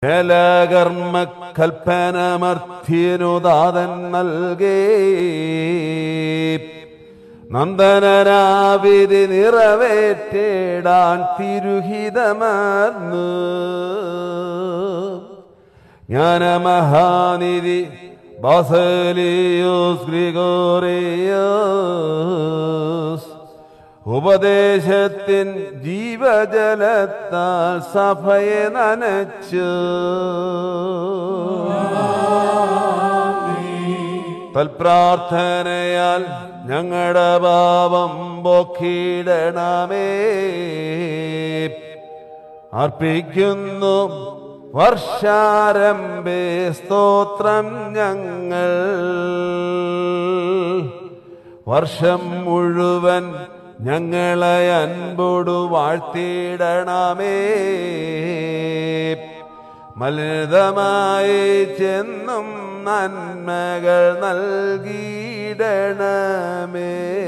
മേലകർമ്മ കൽപ്പനമർത്യനുദാതൻ നൽകേ നന്ദനരാവിധി നിറവേറ്റേടാൻ തിരുഹിതമർന്നു ജ്ഞാനമഹാനിധി ബാസലിയോസ് ഗ്രിഗോറിയോസ് ഉപദേശത്തിൻ ജീവജലത്താൽ സഭയെ നനച്ചു തൽപ്രാർത്ഥനയാൽ ഞങ്ങളുടെ പാപം പൊക്കിടണമേ അർപ്പിക്കുന്നു വർഷാരംഭേ സ്തോത്രം ഞങ്ങൾ വർഷം മുഴുവൻ ഞങ്ങളെ അൻപോടു വാഴ്ത്തിയിടണമേ മലിനമായി ചെന്നും നന്മകൾ നൽകിയിടണമേ